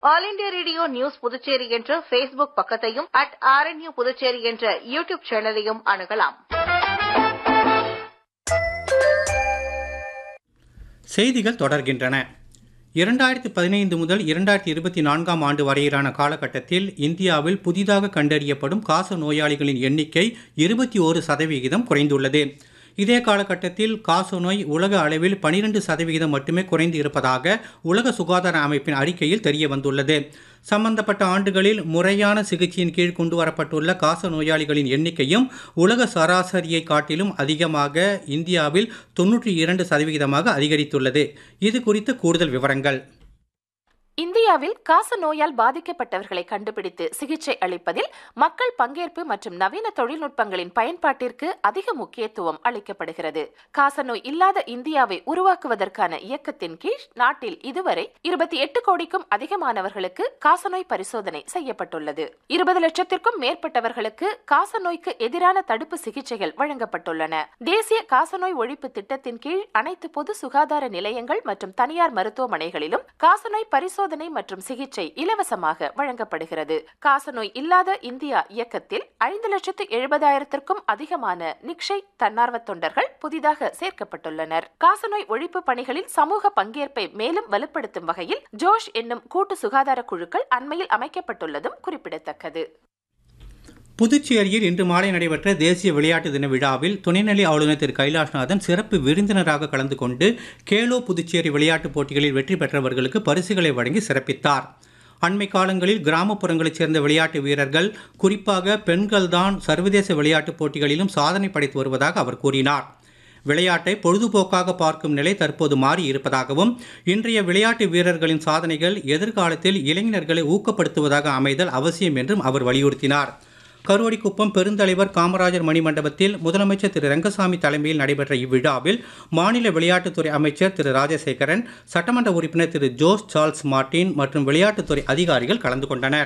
all India Radio news Puducherry என்ற Facebook பக்கத்தையும் at RNU Puducherry என்ற யூடியூப் சேனலையும் அணுகலாம் செய்திகள் தொடர்கின்றன இரண்டாயிரத்தி பதினைந்து முதல் இரண்டாயிரத்தி இருபத்தி நான்காம் ஆண்டு வரையிலான காலகட்டத்தில் இந்தியாவில் புதிதாக கண்டறியப்படும் காச நோயாளிகளின் எண்ணிக்கை இருபத்தி ஓரு சதவிகிதம் குறைந்துள்ளது இதே காலகட்டத்தில் காசநோய் உலக அளவில் 12% சதவிகிதம் மட்டுமே குறைந்து இருப்பதாக உலக சுகாதார அமைப்பின் அறிக்கையில் தெரிய வந்துள்ளது சம்பந்தப்பட்ட ஆண்டுகளில் முறையான சிகிச்சையின் கீழ் கொண்டு வரப்பட்டுள்ள காச நோயாளிகளின் எண்ணிக்கையும் உலக சராசரியை காட்டிலும் அதிகமாக இந்தியாவில் தொன்னூற்றி இரண்டு சதவிகிதமாக அதிகரித்துள்ளது இது குறித்த கூடுதல் விவரங்கள் இந்தியாவில் காச நோயால் பாதிக்கப்பட்டவர்களை கண்டுபிடித்து சிகிச்சை அளிப்பதில் மக்கள் பங்கேற்பு மற்றும் நவீன தொழில்நுட்பங்களின் பயன்பாட்டிற்கு அதிக முக்கியத்துவம் அளிக்கப்படுகிறது காசநோய் இல்லாத இந்தியாவை உருவாக்குவதற்கான இயக்கத்தின் கீழ் நாட்டில் இதுவரை இருபத்தி எட்டு கோடிக்கும் அதிகமானவர்களுக்கு காசநோய் பரிசோதனை செய்யப்பட்டுள்ளது இருபது லட்சத்திற்கும் மேற்பட்டவர்களுக்கு காசநோய்க்கு எதிரான தடுப்பு சிகிச்சைகள் வழங்கப்பட்டுள்ளன தேசிய காசநோய் ஒழிப்பு திட்டத்தின் கீழ் அனைத்து பொது சுகாதார நிலையங்கள் மற்றும் தனியார் மருத்துவமனைகளிலும் காசநோய் பரிசோதனை பரிசோதனை மற்றும் சிகிச்சை இலவசமாக வழங்கப்படுகிறது காசநோய் இல்லாத இந்தியா இயக்கத்தில் ஐந்து லட்சத்து எழுபதாயிரத்திற்கும் அதிகமான நிக்ஷை தன்னார்வ தொண்டர்கள் புதிதாக சேர்க்கப்பட்டுள்ளனர் காசநோய் ஒழிப்பு பணிகளில் சமூக பங்கேற்பை மேலும் வலுப்படுத்தும் வகையில் ஜோஷ் என்னும் கூட்டு சுகாதார குழுக்கள் அண்மையில் அமைக்கப்பட்டுள்ளதும் குறிப்பிடத்தக்கது புதுச்சேரியில் இன்று மாலை நடைபெற்ற தேசிய விளையாட்டு தின விழாவில் துணைநிலை ஆளுநர் திரு கைலாஷ்நாதன் சிறப்பு விருந்தினராக கலந்து கொண்டு கேலோ புதுச்சேரி விளையாட்டுப் போட்டிகளில் வெற்றி பெற்றவர்களுக்கு பரிசுகளை வழங்கி சிறப்பித்தார் அண்மை காலங்களில் கிராமப்புறங்களைச் சேர்ந்த விளையாட்டு வீரர்கள் குறிப்பாக பெண்கள்தான் சர்வதேச விளையாட்டுப் போட்டிகளிலும் சாதனை படைத்து வருவதாக அவர் கூறினார் விளையாட்டை பொழுதுபோக்காக பார்க்கும் நிலை தற்போது மாறி இருப்பதாகவும் இன்றைய விளையாட்டு வீரர்களின் சாதனைகள் எதிர்காலத்தில் இளைஞர்களை ஊக்கப்படுத்துவதாக அமைதல் அவசியம் என்றும் அவர் வலியுறுத்தினார் கருவடிக்குப்பம் பெருந்தலைவர் காமராஜர் மணிமண்டபத்தில் முதலமைச்சர் திரு ரங்கசாமி தலைமையில் நடைபெற்ற இவ்விழாவில் மாநில விளையாட்டுத்துறை அமைச்சர் திரு ராஜசேகரன் சட்டமன்ற உறுப்பினர் திரு ஜோஸ் சார்ல்ஸ் மார்டின் மற்றும் விளையாட்டுத்துறை அதிகாரிகள் கலந்து கொண்டனர்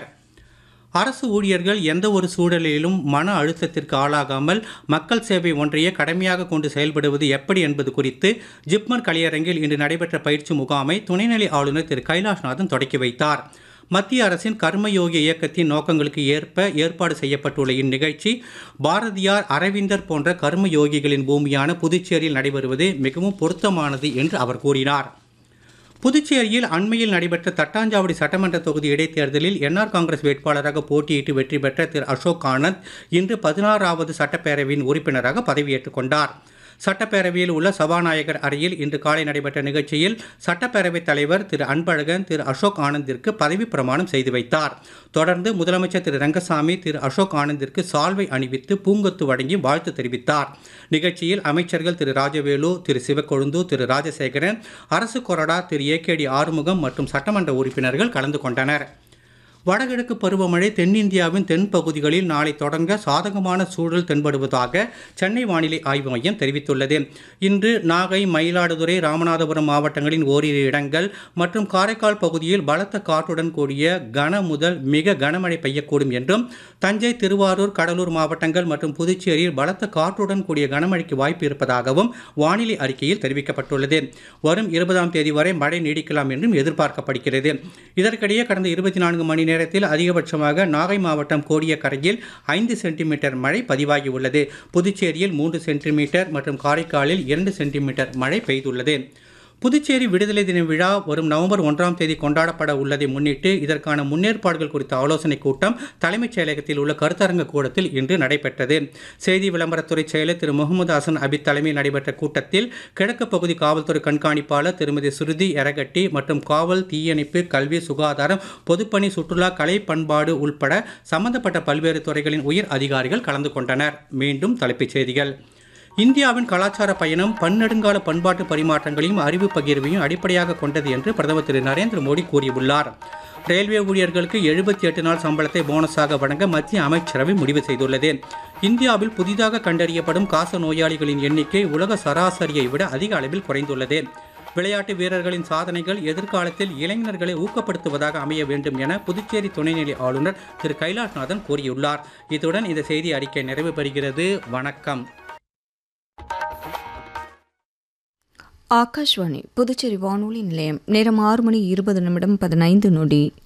அரசு ஊழியர்கள் எந்த ஒரு சூழலிலும் மன அழுத்தத்திற்கு ஆளாகாமல் மக்கள் சேவை ஒன்றையே கடமையாக கொண்டு செயல்படுவது எப்படி என்பது குறித்து ஜிப்மர் கலையரங்கில் இன்று நடைபெற்ற பயிற்சி முகாமை துணைநிலை ஆளுநர் திரு கைலாஷ்நாதன் தொடக்கி வைத்தார் மத்திய அரசின் கர்மயோகி இயக்கத்தின் நோக்கங்களுக்கு ஏற்ப ஏற்பாடு செய்யப்பட்டுள்ள இந்நிகழ்ச்சி பாரதியார் அரவிந்தர் போன்ற கர்மயோகிகளின் பூமியான புதுச்சேரியில் நடைபெறுவது மிகவும் பொருத்தமானது என்று அவர் கூறினார் புதுச்சேரியில் அண்மையில் நடைபெற்ற தட்டாஞ்சாவடி சட்டமன்ற தொகுதி இடைத்தேர்தலில் என்ஆர் காங்கிரஸ் வேட்பாளராக போட்டியிட்டு வெற்றி பெற்ற திரு அசோக் ஆனந்த் இன்று பதினாறாவது சட்டப்பேரவையின் உறுப்பினராக பதவியேற்றுக் கொண்டார் சட்டப்பேரவையில் உள்ள சபாநாயகர் அறையில் இன்று காலை நடைபெற்ற நிகழ்ச்சியில் சட்டப்பேரவைத் தலைவர் திரு அன்பழகன் திரு அசோக் ஆனந்திற்கு பதவி பிரமாணம் செய்து வைத்தார் தொடர்ந்து முதலமைச்சர் திரு ரங்கசாமி திரு அசோக் ஆனந்திற்கு சால்வை அணிவித்து பூங்கொத்து வழங்கி வாழ்த்து தெரிவித்தார் நிகழ்ச்சியில் அமைச்சர்கள் திரு ராஜவேலு திரு சிவக்கொழுந்து திரு ராஜசேகரன் அரசு கொறடா Thiru A K T Arumugam மற்றும் சட்டமன்ற உறுப்பினர்கள் கலந்து கொண்டனர் வடகிழக்கு பருவமழை தென்னிந்தியாவின் தென் பகுதிகளில் நாளை தொடங்க சாதகமான சூழல் தென்படுவதாக சென்னை வானிலை ஆய்வு மையம் தெரிவித்துள்ளது இன்று நாகை மயிலாடுதுறை ராமநாதபுரம் மாவட்டங்களின் ஓரிரு இடங்கள் மற்றும் காரைக்கால் பகுதியில் பலத்த காற்றுடன் கூடிய கன முதல் மிக கனமழை பெய்யக்கூடும் என்றும் தஞ்சை திருவாரூர் கடலூர் மாவட்டங்கள் மற்றும் புதுச்சேரியில் பலத்த காற்றுடன் கூடிய கனமழைக்கு வாய்ப்பு இருப்பதாகவும் வானிலை அறிக்கையில் தெரிவிக்கப்பட்டுள்ளது வரும் இருபதாம் தேதி வரை மழை நீடிக்கலாம் என்றும் எதிர்பார்க்கப்படுகிறது இதற்கிடையே கடந்த இருபத்தி நான்கு மணி நேரத்தில் அதிகபட்சமாக நாகை மாவட்டம் கோடியக்கரையில் ஐந்து சென்டிமீட்டர் மழை பதிவாகியுள்ளது புதுச்சேரியில் மூன்று சென்டிமீட்டர் மற்றும் காரைக்காலில் இரண்டு சென்டிமீட்டர் மழை பெய்துள்ளது புதுச்சேரி விடுதலை தின விழா வரும் நவம்பர் ஒன்றாம் தேதி கொண்டாடப்பட உள்ளதை முன்னிட்டு இதற்கான முன்னேற்பாடுகள் குறித்த ஆலோசனைக் கூட்டம் தலைமைச் செயலகத்தில் உள்ள கருத்தரங்க கூடத்தில் இன்று நடைபெற்றது செய்தி விளம்பரத்துறை செயலர் திரு முகமது ஹசன் அபித் தலைமையில் நடைபெற்ற கூட்டத்தில் கிழக்கு பகுதி காவல்துறை கண்காணிப்பாளர் திருமதி சுருதி எரகட்டி மற்றும் காவல் தீயணைப்பு கல்வி சுகாதாரம் பொதுப்பணி சுற்றுலா கலை பண்பாடு உள்பட சம்பந்தப்பட்ட பல்வேறு துறைகளின் உயர் அதிகாரிகள் கலந்து கொண்டனர் மீண்டும் தலைப்புச் செய்திகள் இந்தியாவின் கலாச்சார பயணம் பன்னெடுங்கால பண்பாட்டு பரிமாற்றங்களையும் அறிவு பகிர்வையும் அடிப்படையாக கொண்டது என்று பிரதமர் திரு நரேந்திர மோடி கூறியுள்ளார் ரயில்வே ஊழியர்களுக்கு எழுபத்தி எட்டு நாள் சம்பளத்தை போனஸாக வழங்க மத்திய அமைச்சரவை முடிவு செய்துள்ளது இந்தியாவில் புதிதாக கண்டறியப்படும் காச நோயாளிகளின் எண்ணிக்கை உலக சராசரியை விட அதிக அளவில் குறைந்துள்ளது விளையாட்டு வீரர்களின் சாதனைகள் எதிர்காலத்தில் இளைஞர்களை ஊக்கப்படுத்துவதாக அமைய வேண்டும் என புதுச்சேரி துணைநிலை ஆளுநர் திரு கைலாஷ்நாதன் கூறியுள்ளார் இத்துடன் இந்த செய்தி அறிக்கை நிறைவு பெறுகிறது வணக்கம் ஆகாஷ்வாணி புதுச்சேரி வானொலி நிலையம் நேரம் ஆறு மணி இருபது நிமிடம் பதினைந்து நொடி